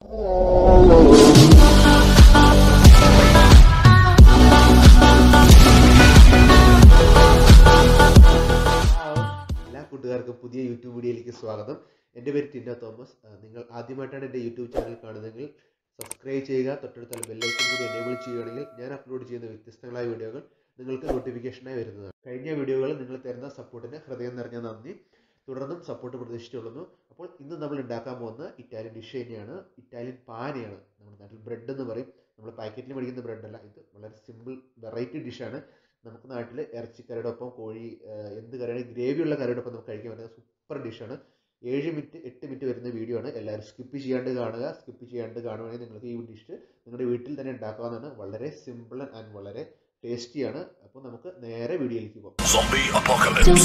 എല്ലാ കൂട്ടുകാർക്കും പുതിയ യൂട്യൂബ് വീഡിയോയിലേക്ക് സ്വാഗതം എൻ്റെ പേര് ടിന്ന തോമസ് ആ, നിങ്ങൾ ആദ്യമായിട്ടാണ് എൻ്റെ യൂട്യൂബ് ചാനൽ കാണുന്നതെങ്കിൽ സബ്സ്ക്രൈബ് ചെയ്യുക തൊട്ടടുത്തുള്ള ബെല്ലൈക്കൻ കൂടി എനേബിൾ ചെയ്യുകയാണെങ്കിൽ ഞാൻ അപ്ലോഡ് ചെയ്യുന്ന വ്യത്യസ്തങ്ങളായ വീഡിയോകൾ നിങ്ങൾക്ക് നോട്ടിഫിക്കേഷനായി വരുന്നതാണ് കഴിഞ്ഞ വീഡിയോകളിൽ നിങ്ങൾ തരുന്ന സപ്പോർട്ടിന് ഹൃദയം നിറഞ്ഞ നന്ദി തുടർന്നും സപ്പോർട്ട് പ്രതീക്ഷിച്ചുകൊള്ളുന്നു അപ്പോൾ ഇന്ന് നമ്മൾ ഉണ്ടാക്കാൻ പോകുന്ന ഇറ്റാലിയൻ ഡിഷ് തന്നെയാണ് ഇറ്റാലിയൻ പാനയാണ് നമ്മുടെ നാട്ടിൽ ബ്രെഡ് എന്ന് പറയും നമ്മൾ പാക്കറ്റിൽ മേടിക്കുന്ന ബ്രെഡ് അല്ല ഇത് വളരെ സിമ്പിൾ വെറൈറ്റി ഡിഷാണ് നമുക്ക് നാട്ടിൽ ഇറച്ചിക്കറിയുടെ ഒപ്പം കോഴി ആ, എന്ത് കറിയാണ് ഗ്രേവിയുള്ള കറിയുടെ ഒപ്പം നമുക്ക് കഴിക്കാൻ പറ്റുന്ന സൂപ്പർ ഡിഷാണ് ഏഴ് മിനിറ്റ് എട്ട് മിനിറ്റ് വരുന്ന വീഡിയോ ആണ് എല്ലാവരും സ്കിപ്പ് ചെയ്യാണ്ട് കാണുക സ്കിപ്പ് ചെയ്യാണ്ട് കാണുവാണെങ്കിൽ നിങ്ങൾക്ക് ഈ ഡിഷ് നിങ്ങളുടെ വീട്ടിൽ തന്നെ ഉണ്ടാക്കാവുന്നതാണ് വളരെ സിമ്പിൾ ആൻഡ് വളരെ ടേസ്റ്റിയാണ് അപ്പോൾ നമുക്ക് നേരെ വീഡിയോയിലേക്ക് പോകാം Zombie apocalypse.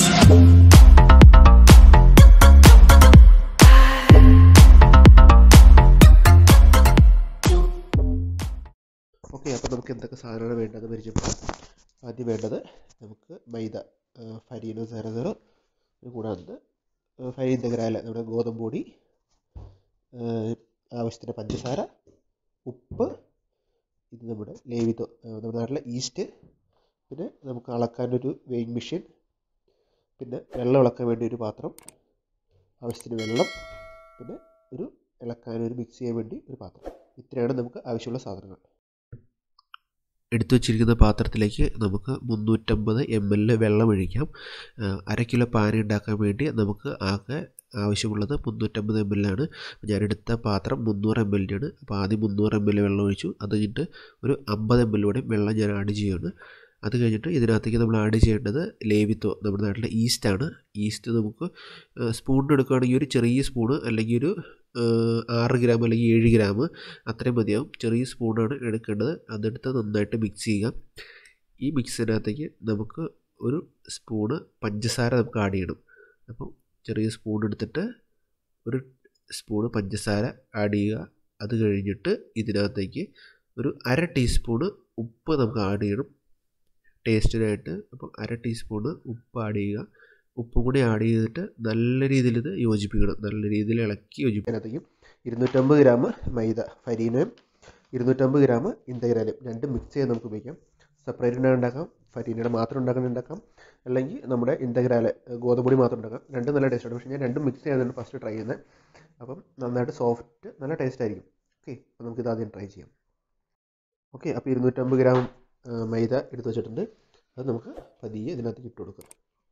ഓക്കെ അപ്പോൾ നമുക്ക് എന്തൊക്കെ സാധനമാണ് വേണ്ടത് പരിചയപ്പെടാം ആദ്യം വേണ്ടത് നമുക്ക് മൈദ ഫരീനോ സീറോ സീറോ കൂടാതെ ഫരി ഇന്റഗ്രാല നമ്മുടെ ഗോതമ്പ് പൊടി ആ, ആവശ്യത്തിന് പഞ്ചസാര ഉപ്പ് ഇത് നമ്മുടെ ലേവിതോ ആ, നമ്മുടെ നാട്ടിലെ ഈസ്റ്റ് പിന്നെ നമുക്ക് അളക്കാനൊരു വെയിങ് മെഷീൻ പിന്നെ വെള്ളം ഇളക്കാൻ വേണ്ടി ഒരു പാത്രം ആവശ്യത്തിന് വെള്ളം പിന്നെ ഒരു ഇളക്കാനൊരു മിക്സ് ചെയ്യാൻ വേണ്ടി ഒരു പാത്രം ഇത്രയാണ് നമുക്ക് ആവശ്യമുള്ള സാധനങ്ങൾ എടുത്തു വച്ചിരിക്കുന്ന പാത്രത്തിലേക്ക് നമുക്ക് മുന്നൂറ്റമ്പത് എം എൽ വെള്ളം ഒഴിക്കാം ആ, അര കിലോ പാനി ഉണ്ടാക്കാൻ വേണ്ടി നമുക്ക് ആകെ ആവശ്യമുള്ളത് മുന്നൂറ്റമ്പത് എം എൽ ആണ് ഞാനെടുത്ത പാത്രം മുന്നൂറ് എം എല്ലിനാണ് അപ്പോൾ ആദ്യം മുന്നൂറ് എം എൽ വെള്ളം ഒഴിച്ചു അത് കഴിഞ്ഞിട്ട് ഒരു അമ്പത് എം എൽ കൂടെ വെള്ളം ഞാൻ ആഡ് ചെയ്യുകയാണ് അത് കഴിഞ്ഞിട്ട് ഇതിനകത്തേക്ക് നമ്മൾ ആഡ് ചെയ്യേണ്ടത് ലേവിത്തോ നമ്മുടെ നാട്ടിലെ ഈസ്റ്റാണ് ഈസ്റ്റ് നമുക്ക് സ്പൂണിന് എടുക്കുകയാണെങ്കിൽ ഒരു ചെറിയ സ്പൂണ് അല്ലെങ്കിൽ ഒരു ആ, ആറ് ഗ്രാം അല്ലെങ്കിൽ ഏഴ് ഗ്രാം അത്രയും മതിയാവും ചെറിയ സ്പൂണാണ് എടുക്കേണ്ടത് അതെടുത്ത് നന്നായിട്ട് മിക്സ് ചെയ്യുക ഈ മിക്സിനകത്തേക്ക് നമുക്ക് ഒരു സ്പൂണ് പഞ്ചസാര നമുക്ക് ആഡ് ചെയ്യണം അപ്പം ചെറിയ സ്പൂൺ എടുത്തിട്ട് ഒരു സ്പൂണ് പഞ്ചസാര ആഡ് ചെയ്യുക അത് കഴിഞ്ഞിട്ട് ഇതിനകത്തേക്ക് ഒരു അര ടീസ്പൂണ് ഉപ്പ് നമുക്ക് ആഡ് ചെയ്യണം ടേസ്റ്റിനായിട്ട് അപ്പം അര ടീസ്പൂണ് ഉപ്പ് ആഡ് ചെയ്യുക ഉപ്പും കൂടി ആഡ് ചെയ്തിട്ട് നല്ല രീതിയിൽ ഇത് യോജിപ്പിക്കണം നല്ല രീതിയിൽ ഇളക്കി യോജിപ്പിക്കാനകത്തേക്കും ഇരുന്നൂറ്റമ്പത് ഗ്രാം മൈദ ഫരീനയും ഇരുന്നൂറ്റമ്പത് ഗ്രാം ഇന്തഗ്രാലും രണ്ടും മിക്സ് ചെയ്ത് നമുക്ക് ഉപയോഗിക്കാം സെപ്പറേറ്റ് ഉണ്ടാക്കാം ഫരീനയുടെ മാത്രം ഉണ്ടാക്കുന്ന ഉണ്ടാക്കാം അല്ലെങ്കിൽ നമ്മുടെ ഇന്തഗ്രാല് ഗോതമ്പൊടി മാത്രം ഉണ്ടാക്കാം രണ്ടും നല്ല ടേസ്റ്റാണ് പക്ഷേ ഞാൻ രണ്ടും മിക്സ് ചെയ്താണ് ഫസ്റ്റ് ട്രൈ ചെയ്യുന്നത് അപ്പം നന്നായിട്ട് സോഫ്റ്റ് നല്ല ടേസ്റ്റ് ആയിരിക്കും ഓക്കെ അപ്പോൾ നമുക്കിത് ആദ്യം ട്രൈ ചെയ്യാം ഓക്കെ അപ്പോൾ ഇരുന്നൂറ്റമ്പത് ഗ്രാം ആ, മൈദ എടുത്ത് വെച്ചിട്ടുണ്ട് അത് നമുക്ക് പതിയെ ഇതിനകത്തേക്ക് ഇട്ട് കൊടുക്കാം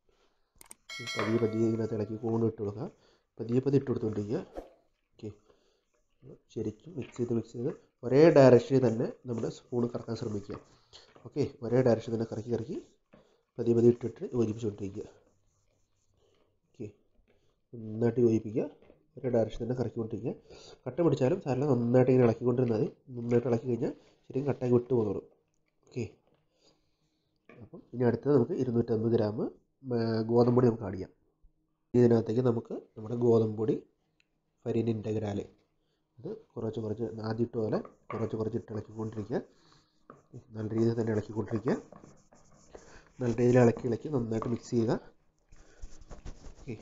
പതിയെ പതിയെ ഇതിനകത്ത് ഇളക്കി കൊണ്ട് ഇട്ട് കൊടുക്കുക പതിയെ പതിയെ ഇട്ട് കൊടുത്തുകൊണ്ടിരിക്കുക ഓക്കെ ശരിക്കും മിക്സ് ചെയ്ത് മിക്സ് ചെയ്ത് ഒരേ ഡയറക്ഷനിൽ തന്നെ നമ്മുടെ സ്പൂൺ കറക്കാൻ ശ്രമിക്കുക ഓക്കെ ഒരേ ഡയറക്ഷനിൽ തന്നെ കറക്കി കറക്കി പതിയെ പതിയെ ഇട്ടിട്ട് യോജിപ്പിച്ചുകൊണ്ടിരിക്കുക ഓക്കെ നന്നായിട്ട് യോജിപ്പിക്കുക ഒരേ ഡയറക്ഷനിൽ തന്നെ കറക്കിക്കൊണ്ടിരിക്കുക കട്ട പിടിച്ചാലും സാറിന് നന്നായിട്ട് ഇങ്ങനെ ഇളക്കിക്കൊണ്ടിരുന്നാൽ മതി നന്നായിട്ട് ഇളക്കി കഴിഞ്ഞാൽ ശരിക്കും കട്ടയൊക്കെ വിട്ട് പോകുന്നുള്ളൂ ഓക്കെ അപ്പം ഇനി അടുത്തത് നമുക്ക് ഇരുന്നൂറ്റമ്പത് ഗ്രാം ഗോതമ്പ് പൊടി നമുക്ക് ആഡ് ചെയ്യാം ഇതിനകത്തേക്ക് നമുക്ക് നമ്മുടെ ഗോതമ്പ് പൊടി ഫരീൻ ഇൻറ്റഗ്രാല് ഇത് കുറച്ച് കുറച്ച് ആദ്യം ഇട്ട പോലെ കുറച്ച് കുറച്ച് ഇട്ട് ഇളക്കിക്കൊണ്ടിരിക്കുക നല്ല രീതിയിൽ തന്നെ ഇളക്കിക്കൊണ്ടിരിക്കുക നല്ല രീതിയിൽ ഇളക്കി ഇളക്കി നന്നായിട്ട് മിക്സ് ചെയ്യുക ഓക്കെ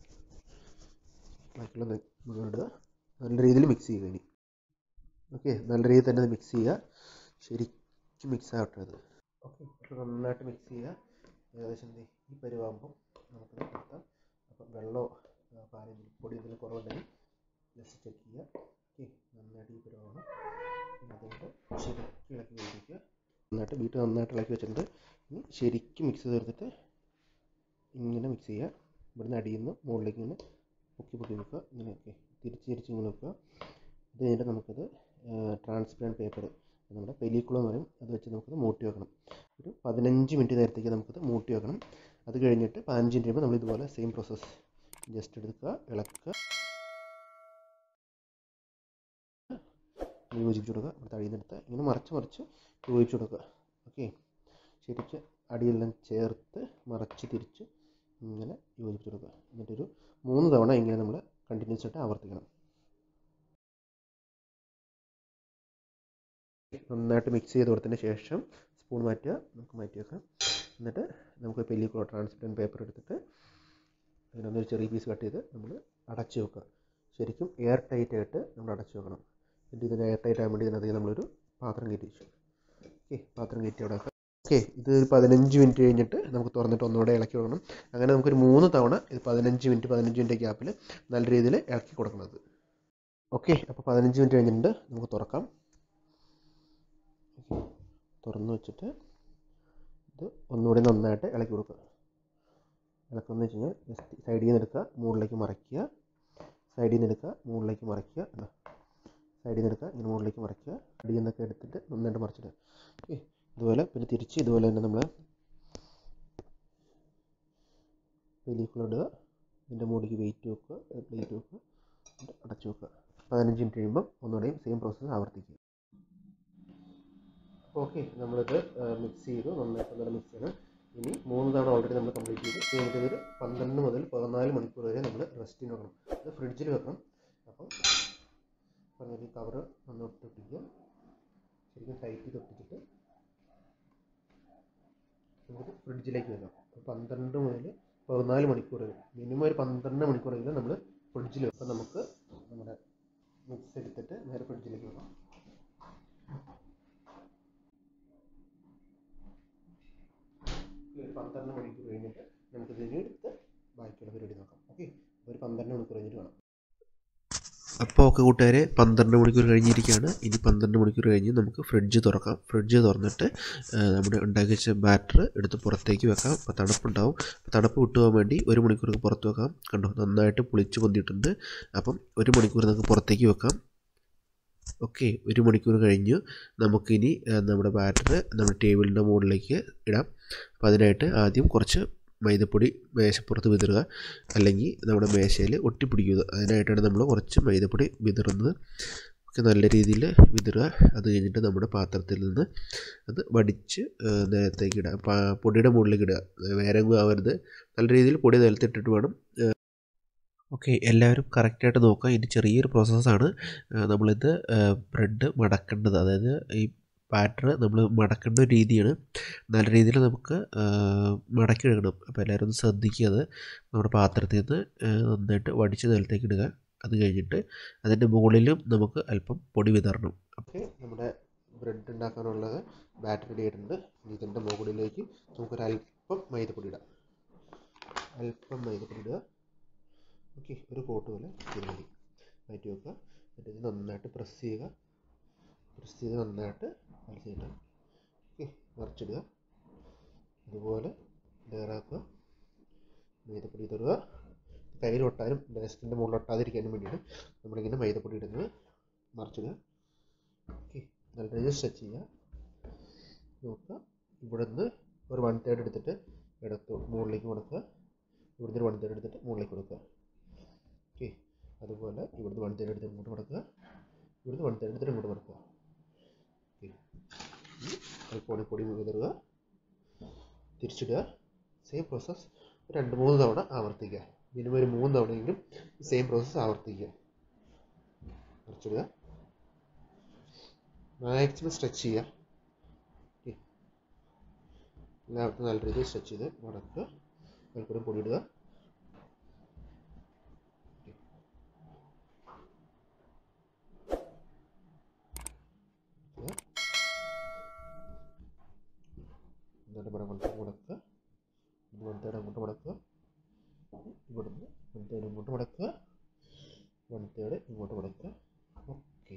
ബാക്കിയുള്ള ന- മുഴുവൻ ഇടുക നല്ല രീതിയിൽ മിക്സ് ചെയ്യുക ഇനി ഓക്കെ നല്ല രീതിയിൽ തന്നെ മിക്സ് ചെയ്യുക ശരിക്കും മിക്സ് ആവട്ടെ അത് ഓക്കെ നന്നായിട്ട് മിക്സ് ചെയ്യുക ഏകദേശം ദേ ഈ പരിവാകുമ്പം നമുക്ക് നിർത്താം അപ്പം വെള്ളമോ ആ, പാല് എന്തെങ്കിലും പൊടി എന്തെങ്കിലും കുറവുണ്ടെങ്കിൽ ജസ്റ്റ് ചെക്ക് ചെയ്യുക ഓക്കെ നന്നായിട്ട് ഈ പരിവാകണം അതുകൊണ്ട് ശരിക്കും ഇളക്കി യോജിപ്പിക്കുക നന്നായിട്ട് വീട്ടിൽ നന്നായിട്ട് ഇളക്കി വെച്ചിട്ടുണ്ട് ഇനി ശരിക്കും മിക്സ് ചെയ്തെടുത്തിട്ട് ഇങ്ങനെ മിക്സ് ചെയ്യുക ഇവിടുന്ന് അടിയിൽ നിന്ന് മുകളിലേക്ക് ഇങ്ങനെ പൊക്കി പൊക്കി വെക്കുക ഇങ്ങനെയൊക്കെ തിരിച്ച് തിരിച്ച് ഇങ്ങനെ വെക്കുക അത് കഴിഞ്ഞിട്ട് നമുക്കത് ട്രാൻസ്പെറൻറ്റ് പേപ്പർ നമ്മുടെ പെലിക്കുളം എന്ന് പറയും അത് വെച്ച് നമുക്കത് മൂട്ടി വെക്കണം ഒരു പതിനഞ്ച് മിനിറ്റ് നേരത്തേക്ക് നമുക്കത് മൂട്ടി വെക്കണം അത് കഴിഞ്ഞിട്ട് പതിനഞ്ച് മിനിറ്റ് കഴിയുമ്പോൾ നമ്മൾ ഇതുപോലെ സെയിം പ്രോസസ്സ് ജസ്റ്റ് എടുക്കുക ഇളക്കുക യോജിപ്പിച്ച് കൊടുക്കുക അടുത്ത അടിയിൽ നിന്നെടുത്ത് ഇങ്ങനെ മറിച്ച് മറിച്ച് യോജിപ്പിച്ച് കൊടുക്കുക ഓക്കെ ശരിക്കും അടിയെല്ലാം ചേർത്ത് മറച്ച് തിരിച്ച് ഇങ്ങനെ യോജിപ്പിച്ച് കൊടുക്കുക എന്നിട്ടൊരു മൂന്ന് തവണ ഇങ്ങനെ നമ്മൾ കണ്ടിന്യൂസ് ആയിട്ട് ആവർത്തിക്കണം നന്നായിട്ട് മിക്സ് ചെയ്ത് കൊടുത്തതിന് ശേഷം സ്പൂൺ മാറ്റുക നമുക്ക് മാറ്റി വെക്കാം എന്നിട്ട് നമുക്ക് പെല്ലിക്കുള്ള ട്രാൻസ്പെറൻറ്റ് പേപ്പർ എടുത്തിട്ട് അതിനൊന്നൊരു ചെറിയ പീസ് കട്ട് ചെയ്ത് നമ്മൾ അടച്ചു വെക്കുക ശരിക്കും എയർ ടൈറ്റ് ആയിട്ട് നമ്മൾ അടച്ചു വെക്കണം എന്നിട്ട് ഇതിന് എയർ ടൈറ്റ് ആകാൻ വേണ്ടി ഇതിനകത്തേക്ക് നമ്മളൊരു പാത്രം കയറ്റി വെച്ചു ഓക്കെ പാത്രം കയറ്റി അവിടെ വെക്കാം ഓക്കെ ഇത് ഒരു പതിനഞ്ച് മിനിറ്റ് കഴിഞ്ഞിട്ട് നമുക്ക് തുറന്നിട്ട് ഒന്നുകൂടെ ഇളക്കി കൊടുക്കണം അങ്ങനെ നമുക്കൊരു മൂന്ന് തവണ ഇത് പതിനഞ്ച് മിനിറ്റ് പതിനഞ്ച് മിനിറ്റ് ഗ്യാപ്പിൽ നല്ല രീതിയിൽ ഇളക്കി കൊടുക്കുന്നത് ഓക്കെ അപ്പോൾ പതിനഞ്ച് മിനിറ്റ് കഴിഞ്ഞിട്ടുണ്ട് നമുക്ക് തുറക്കാം തുറന്ന് വെച്ചിട്ട് ഇത് ഒന്നുകൂടി നന്നായിട്ട് ഇളക്കി കൊടുക്കുക ഇളക്കുന്ന വെച്ച് കഴിഞ്ഞാൽ ജസ്റ്റ് സൈഡിൽ നിന്ന് എടുക്കുക മുകളിലേക്ക് മറയ്ക്കുക സൈഡിൽ നിന്ന് എടുക്കുക മുകളിലേക്ക് മറയ്ക്കുക എന്താ സൈഡിൽ നിന്ന് എടുക്കുക ഇങ്ങനെ മുകളിലേക്ക് മറയ്ക്കുക അടിയിൽ നിന്നൊക്കെ എടുത്തിട്ട് നന്നായിട്ട് മറിച്ചിടുക ഓക്കെ ഇതുപോലെ പിന്നെ തിരിച്ച് ഇതുപോലെ തന്നെ നമ്മൾ വലിയക്കുള്ള ഇടുക ഇതിൻ്റെ മുകളിലേക്ക് വെയിറ്റ് വെക്കുക പ്ലേറ്റ് വെക്കുക എന്നിട്ട് അടച്ചു വെക്കുക പതിനഞ്ച് മിനിറ്റ് കഴിയുമ്പം ഒന്നുകൂടെയും സെയിം പ്രോസസ്സ് ആവർത്തിക്കുക ഓക്കെ നമ്മളിത് മിക്സ് ചെയ്തു നന്നായിട്ട് നല്ല മിക്സ് ചെയ്യണം ഇനി മൂന്ന് തവണ ഓൾറെഡി നമ്മൾ കംപ്ലീറ്റ് ചെയ്തു കഴിഞ്ഞിട്ട് ഇതൊരു പന്ത്രണ്ട് മുതൽ പതിനാല് മണിക്കൂർ വരെ നമ്മൾ റെസ്റ്റിന് വെക്കണം ഇത് ഫ്രിഡ്ജിൽ വെക്കണം അപ്പം പറഞ്ഞ കവർ നന്നോട്ട് ഒട്ടിക്കുക ശരിക്കും ടൈറ്റ് ചെയ്ത് ഒട്ടിച്ചിട്ട് നമുക്ക് ഫ്രിഡ്ജിലേക്ക് വെക്കാം പന്ത്രണ്ട് മുതൽ പതിനാല് മണിക്കൂർ വരെ മിനിമം ഒരു പന്ത്രണ്ട് മണിക്കൂറെങ്കിലും നമ്മൾ ഫ്രിഡ്ജിൽ വെക്കാം നമുക്ക് നമ്മുടെ മിക്സ് എടുത്തിട്ട് നേരെ ഫ്രിഡ്ജിലേക്ക് വെക്കാം ഒരു പന്ത്രണ്ട് മണിക്കൂർ കഴിഞ്ഞിട്ട് നമുക്ക് ഇതിനെ എടുത്ത് ബാക്കിയുള്ള പരിപാടി നോക്കാം ഓക്കെ ഒരു പന്ത്രണ്ട് മണിക്കൂർ കഴിഞ്ഞിട്ട് കാണാം അപ്പോൾ ഒക്കെ കൂട്ടുകാരെ പന്ത്രണ്ട് മണിക്കൂർ കഴിഞ്ഞിരിക്കുകയാണ് ഇനി പന്ത്രണ്ട് മണിക്കൂർ കഴിഞ്ഞ് നമുക്ക് ഫ്രിഡ്ജ് തുറക്കാം ഫ്രിഡ്ജ് തുറന്നിട്ട് നമ്മുടെ ഉണ്ടാക്കി വെച്ച ബാറ്റർ എടുത്ത് പുറത്തേക്ക് വെക്കാം അപ്പോൾ തണുപ്പുണ്ടാവും അപ്പോൾ തണുപ്പ് വിട്ടുപോകാൻ വേണ്ടി ഒരു മണിക്കൂർ പുറത്ത് വെക്കാം കണ്ടോ നന്നായിട്ട് പുളിച്ച് പൊന്തിയിട്ടുണ്ട് അപ്പം ഒരു മണിക്കൂർ നമുക്ക് പുറത്തേക്ക് വെക്കാം ഓക്കെ ഒരു മണിക്കൂർ കഴിഞ്ഞ് നമുക്കിനി നമ്മുടെ ബാറ്റർ നമ്മുടെ ടേബിളിൻ്റെ മുകളിലേക്ക് ഇടാം അപ്പോൾ അതിനായിട്ട് ആദ്യം കുറച്ച് മൈദപ്പൊടി മേശപ്പുറത്ത് വിതറുക അല്ലെങ്കിൽ നമ്മുടെ മേശയിൽ ഒട്ടിപ്പിടിക്കുക അതിനായിട്ടാണ് നമ്മൾ കുറച്ച് മൈദപ്പൊടി വിതറുന്നത് ഒക്കെ നല്ല രീതിയിൽ വിതറുക അത് കഴിഞ്ഞിട്ട് നമ്മുടെ പാത്രത്തിൽ നിന്ന് അത് വടിച്ച് നിലത്തേക്ക് ഇടുക പൊടിയുടെ മുകളിലേക്ക് ഇടുക വേറെ എങ്ങും ആവരുത് നല്ല രീതിയിൽ പൊടി നിലത്തിട്ടിട്ട് വേണം ഓക്കെ എല്ലാവരും കറക്റ്റായിട്ട് നോക്കുക ഇനി ചെറിയൊരു പ്രോസസ്സാണ് നമ്മളിത് ബ്രെഡ് മടക്കേണ്ടത് അതായത് ഈ ബാറ്റർ നമ്മൾ മടക്കേണ്ട ഒരു രീതിയാണ് നല്ല രീതിയിൽ നമുക്ക് മടക്കി എടുക്കണം അപ്പോൾ എല്ലാവരും ഒന്ന് ശ്രദ്ധിക്കുക അത് നമ്മുടെ പാത്രത്തിൽ നിന്ന് നന്നായിട്ട് വടിച്ച് നിലത്തേക്ക് ഇടുക അത് കഴിഞ്ഞിട്ട് അതിൻ്റെ മുകളിലും നമുക്ക് അല്പം പൊടി വിതറണം ഓക്കെ നമ്മുടെ ബ്രെഡ് ഉണ്ടാക്കാനുള്ളത് ബാറ്റർ റെഡി ആയിട്ടുണ്ട് ഇതിൻ്റെ മുകളിലേക്ക് നമുക്കൊരല്പം മൈദപ്പൊടി ഇടാം അല്പം മൈദപ്പൊടി ഇടുക ഓക്കെ ഒരു കോട്ട് പോലെ ചെയ്ത് മതി മാറ്റി വെക്കുക എന്നിട്ട് ഇത് നന്നായിട്ട് പ്രസ് ചെയ്യുക പ്രസ് ചെയ്ത് നന്നായിട്ട് വലിച്ചിട്ട് ഓക്കെ മറിച്ചിടുക അതുപോലെ ലെയറാക്കുക മൈദപ്പൊടി തരുക കയ്യിൽ ഒട്ടാനും ഡെസ്കിൻ്റെ മുകളിൽ ഒട്ടാതിരിക്കാനും വേണ്ടിയിട്ട് നമ്മളിങ്ങനെ മൈദപ്പൊടി ഇടുന്നത് മറിച്ചിടുക ഓക്കെ നല്ല രീതിയിൽ സ്ട്രെച്ച് ചെയ്യുക നോക്കുക ഇവിടെ നിന്ന് ഒരു വൺ തേർഡ് എടുത്തിട്ട് ഇടത്ത് മുകളിലേക്ക് കൊടുക്കുക ഇവിടുന്ന് ഒരു വൺ തേർഡ് എടുത്തിട്ട് മുകളിലേക്ക് കൊടുക്കുക ഓക്കെ അതുപോലെ ഇവിടുന്ന് വൺ തേർഡ് എടുത്ത് ഇങ്ങോട്ട് മടക്കുക ഇവിടുന്ന് വൺ തേർഡ് എടുത്തിട്ട് ഇങ്ങോട്ട് മടക്കുക ഓക്കെ അല്പം പൊടി വിതറുക തിരിച്ചിടുക സെയിം പ്രോസസ്സ് രണ്ട് മൂന്ന് തവണ ആവർത്തിക്കുക മിനിമം ഒരു മൂന്ന് തവണയെങ്കിലും സെയിം പ്രോസസ്സ് ആവർത്തിക്കുക കുറച്ചിടുക മാക്സിമം സ്ട്രെച്ച് ചെയ്യുക എല്ലാവർക്കും നല്ല രീതിയിൽ സ്ട്രെച്ച് ചെയ്ത് മടക്കുക അതിൽക്കൂടെ പൊടിയിടുക എന്നിട്ട് ഇവിടെ കൊണ്ട് മുടക്കുക വൺ തേർഡ് അങ്ങോട്ട് മുടക്കുക ഇവിടുന്ന് വൺ തേർഡ് ഇങ്ങോട്ട് മുടക്കുക വൺ തേർഡ് ഇങ്ങോട്ട് മുടക്കുക ഓക്കെ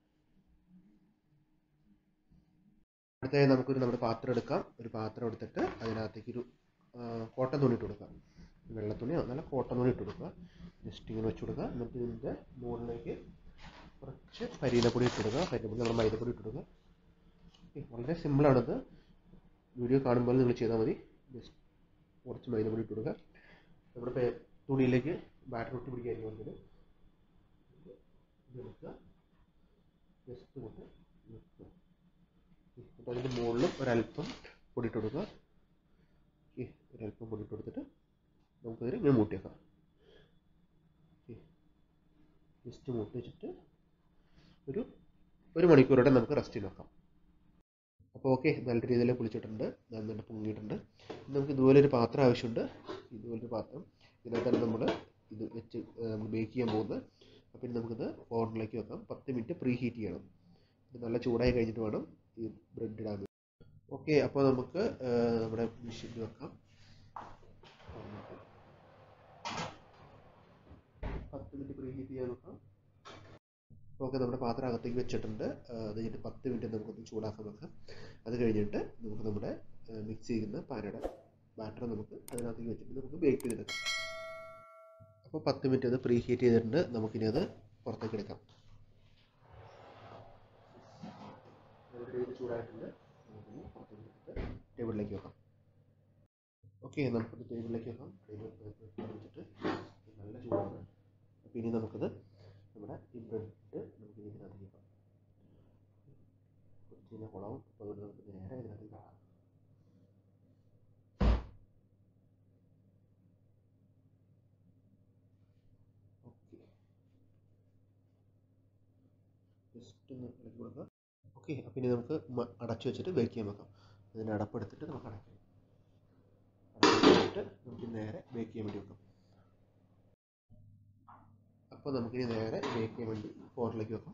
അടുത്തതായി നമുക്കൊരു നമ്മുടെ പാത്രം എടുക്കാം ഒരു പാത്രം എടുത്തിട്ട് അതിനകത്തേക്ക് ഒരു കോട്ടൺ തുണി ഇട്ട് കൊടുക്കാം വെള്ള തുണിയോ നല്ല കോട്ടൺ തുണി ഇട്ട് കൊടുക്കുക ജസ്റ്റ് ഇങ്ങനെ വെച്ച് കൊടുക്കുക എന്നിട്ട് ഇതിൻ്റെ മുകളിലേക്ക് കുറച്ച് പരിയിലപ്പൊടി ഇട്ട് കൊടുക്കുക പരിയിലപ്പൊടി നമ്മുടെ മൈദപ്പൊടി ഇട്ട് കൊടുക്കുക വളരെ സിമ്പിളാണിത് വീഡിയോ കാണുമ്പോൾ നിങ്ങൾ ചെയ്താൽ മതി ജസ്റ്റ് കുറച്ച് മൈദപ്പൊടി ഇട്ട് കൊടുക്കുക നമ്മുടെ പേ തുണിയിലേക്ക് ബാറ്റർ ഒട്ടി പിടിക്കാതിരിക്കും വേണ്ടിയിട്ട് ഇതെടുക്കുക ജസ്റ്റ് കൊണ്ട് വെക്കുക എന്നിട്ട് അതിൻ്റെ മുകളിലും ഒരല്പം പൊടി ഇട്ട് കൊടുക്കുക ഒരല്പം പൊടി ഇട്ട് കൊടുത്തിട്ട് നമുക്കതിൽ ഇങ്ങനെ മൂട്ടി വെക്കാം ജസ്റ്റ് മൂട്ടി വെച്ചിട്ട് ഒരു ഒരു മണിക്കൂറോടെ നമുക്ക് റെസ്റ്റ് വെക്കാം അപ്പോൾ ഓക്കെ നല്ല രീതിയിൽ കുളിച്ചിട്ടുണ്ട് നന്നായിട്ട് പൊങ്ങിയിട്ടുണ്ട് നമുക്ക് ഇതുപോലെ ഒരു പാത്രം ആവശ്യമുണ്ട് ഇതുപോലൊരു പാത്രം ഇതിനകത്താണ് നമ്മൾ ഇത് വെച്ച് നമ്മൾ ബേക്ക് ചെയ്യാൻ പോകുന്നത് അപ്പോൾ ഇനി നമുക്കിത് ഓവനിലേക്ക് വെക്കാം പത്ത് മിനിറ്റ് പ്രീ ഹീറ്റ് ചെയ്യണം ഇത് നല്ല ചൂടായി കഴിഞ്ഞിട്ട് വേണം ഈ ബ്രെഡ് ഇടാൻ ഓക്കെ അപ്പോൾ നമുക്ക് ആ, നമ്മുടെ മെഷീനിൽ വെക്കാം പത്ത് മിനിറ്റ് പ്രീ ഹീറ്റ് ചെയ്യാൻ വെക്കാം ഓക്കെ നമ്മുടെ പാത്രം അകത്തേക്ക് വെച്ചിട്ടുണ്ട് ആ, അത് കഴിഞ്ഞിട്ട് പത്ത് മിനിറ്റ് നമുക്കൊന്ന് ചൂടാക്കാൻ വെക്കാം അത് കഴിഞ്ഞിട്ട് നമുക്ക് നമ്മുടെ മിക്സ് ചെയ്യുന്ന പാനയുടെ ബാറ്റർ നമുക്ക് അതിനകത്തേക്ക് വെച്ചിട്ട് നമുക്ക് ബേക്ക് ചെയ്തെടുക്കാം അപ്പോൾ പത്ത് മിനിറ്റ് അത് പ്രീ ഹീറ്റ് ചെയ്തിട്ടുണ്ട് നമുക്കിനി അത് പുറത്തേക്ക് എടുക്കാം ഇത് ചൂടായിട്ടുണ്ട് നമുക്കിനി പുറത്തേക്ക് എടുത്തിട്ട് ടേബിളിലേക്ക് വെക്കാം ഓക്കെ നമുക്കത് ടേബിളിലേക്ക് വെക്കാം ടേബിൾ വെച്ചിട്ട് നല്ല ചൂടാണ് അപ്പോൾ ഇനി നമുക്കത് നമ്മുടെ ഈ ബ്രെഡ് നമുക്ക് ഇതിനകത്ത് വെക്കാം കുറച്ച് കഴിഞ്ഞാൽ കുളവും അപ്പോൾ അതുകൊണ്ട് നമുക്ക് നേരെ ഇതിനകത്ത് കാണാം ഓക്കെ ജസ്റ്റ് ഒന്ന് ഇളക്കി കൊടുക്കുക ഓക്കെ അപ്പോൾ ഇനി നമുക്ക് മ- അടച്ചു വെച്ചിട്ട് ബേക്ക് ചെയ്യാൻ വെക്കാം അതിൻ്റെ അടപ്പെടുത്തിട്ട് നമുക്ക് അടയ്ക്കാം അടച്ചു വെച്ചിട്ട് നമുക്ക് നേരെ ബേക്ക് ചെയ്യാൻ വേണ്ടി വെക്കാം അപ്പോൾ നമുക്കിനി നേരെ ബേക്ക് ചെയ്യാൻ വേണ്ടി ഫോറിലേക്ക് വെക്കാം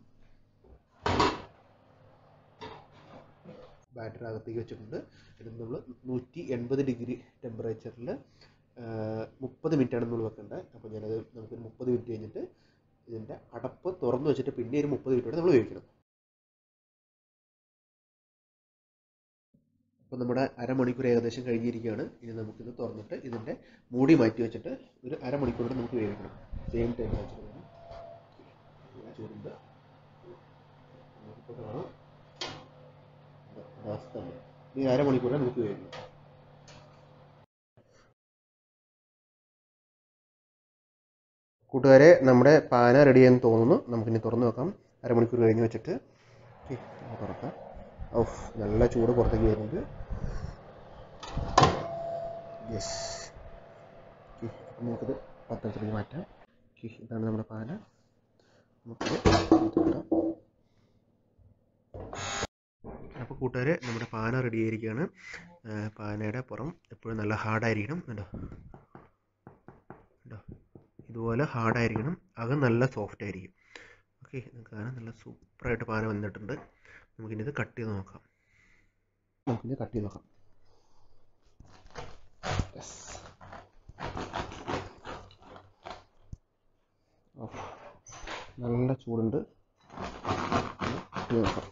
ബാറ്റർ അകത്തേക്ക് വെച്ചിട്ടുണ്ട് ഇത് നമ്മൾ നൂറ്റി എൺപത് ഡിഗ്രി ടെമ്പറേച്ചറിൽ മുപ്പത് മിനിറ്റാണ് നമ്മൾ വെക്കേണ്ടത് അപ്പോൾ ഞാനത് നമുക്കൊരു മുപ്പത് മിനിറ്റ് കഴിഞ്ഞിട്ട് ഇതിൻ്റെ അടപ്പ് തുറന്നു വെച്ചിട്ട് പിന്നെ ഒരു മുപ്പത് മിനിറ്റ് നമ്മൾ വേവിക്കണം അപ്പോൾ നമ്മുടെ അരമണിക്കൂർ ഏകദേശം കഴിഞ്ഞിരിക്കുകയാണ് ഇനി നമുക്കിത് തുറന്നിട്ട് ഇതിൻ്റെ മൂടി മാറ്റി വെച്ചിട്ട് ഒരു അരമണിക്കൂർ കൂടെ നമുക്ക് വേവിക്കണം സെയിം ടെമ്പറേച്ചർ തന്നെ ചൂടുണ്ട് നമുക്കിപ്പോൾ കാണാം അവസ്ഥ ഈ അരമണിക്കൂർ നമുക്ക് വേവിക്കണം കൂട്ടുകാരെ നമ്മുടെ പാന റെഡിയായെന്ന് തോന്നുന്നു നമുക്കിനി തുറന്ന് വെക്കാം അരമണിക്കൂർ കഴിഞ്ഞ് വെച്ചിട്ട് ഓക്കെ നമുക്ക് തുറക്കാം ഓഫ് നല്ല ചൂട് പുറത്തേക്ക് വരുന്നുണ്ട് യെസ് ഓക്കെ നമുക്കിത് പത്രത്തിലേക്ക് മാറ്റാം ഓക്കെ ഇതാണ് നമ്മുടെ പാന നമുക്കിത് ഇതിലിടാം. അപ്പോൾ കൂട്ടുകാരെ നമ്മുടെ പാന റെഡി ആയിരിക്കുകയാണ് ആ, പാനയുടെ പുറം എപ്പോഴും നല്ല ഹാർഡായിരിക്കണം കണ്ടോ കണ്ടോ ഇതുപോലെ ഹാർഡായിരിക്കണം അകം നല്ല സോഫ്റ്റ് ആയിരിക്കും ഓക്കെ കാണാൻ നല്ല സൂപ്പറായിട്ട് പാന വന്നിട്ടുണ്ട് നമുക്കിനി ഇത് കട്ട് ചെയ്ത് നോക്കാം നമുക്കിനി കട്ട് ചെയ്ത് നോക്കാം Yes. ഓ, നല്ല ചൂടുണ്ട് കട്ട് ചെയ്ത് നോക്കാം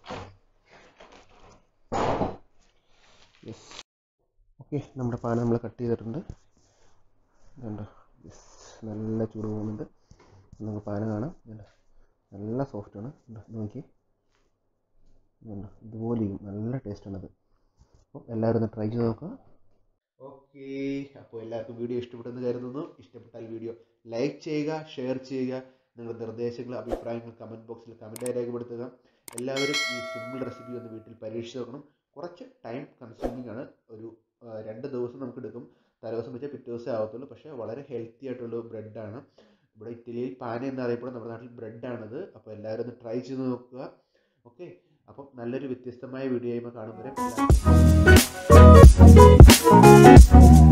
യെസ് ഓക്കെ നമ്മുടെ പാന നമ്മൾ കട്ട് ചെയ്തിട്ടുണ്ട് ഇതുണ്ട് യെസ് നല്ല ചൂട് പോകുന്നുണ്ട് നമുക്ക് പാന കാണാം ഇതുണ്ട് നല്ല സോഫ്റ്റാണ് നോക്കി ഇതുണ്ട് ഇതുപോലെ ഇരിക്കും നല്ല ടേസ്റ്റാണത് അപ്പോൾ എല്ലാവരും ഒന്ന് ട്രൈ ചെയ്ത് നോക്കുക ഓക്കെ അപ്പോൾ എല്ലാവർക്കും വീഡിയോ ഇഷ്ടപ്പെട്ടെന്ന് കരുതുന്നു ഇഷ്ടപ്പെട്ടാൽ വീഡിയോ ലൈക്ക് ചെയ്യുക ഷെയർ ചെയ്യുക നിങ്ങളുടെ നിർദ്ദേശങ്ങൾ അഭിപ്രായങ്ങൾ കമൻറ്റ് ബോക്സിൽ കമൻറ്റായി രേഖപ്പെടുത്തുക എല്ലാവരും ഈ സിമ്പിൾ റെസിപ്പി ഒന്ന് വീട്ടിൽ പരീക്ഷിച്ച് നോക്കണം കുറച്ച് ടൈം കൺസ്യൂമിംഗ് ആണ് ഒരു ആ, രണ്ട് ദിവസം നമുക്ക് എടുക്കും തലേദിവസം വെച്ചാൽ പിറ്റേ ദിവസം ആവത്തുള്ളൂ പക്ഷേ വളരെ ഹെൽത്തി ആയിട്ടുള്ള ബ്രെഡാണ് ഇവിടെ ഇറ്റലിയിൽ പാന എന്നറിയപ്പെടും നമ്മുടെ നാട്ടിൽ ബ്രെഡാണത് അപ്പോൾ എല്ലാവരും ഒന്ന് ട്രൈ ചെയ്ത് നോക്കുക ഓക്കെ അപ്പം നല്ലൊരു വ്യത്യസ്തമായ വീഡിയോ ആയി കാണുമ്പോൾ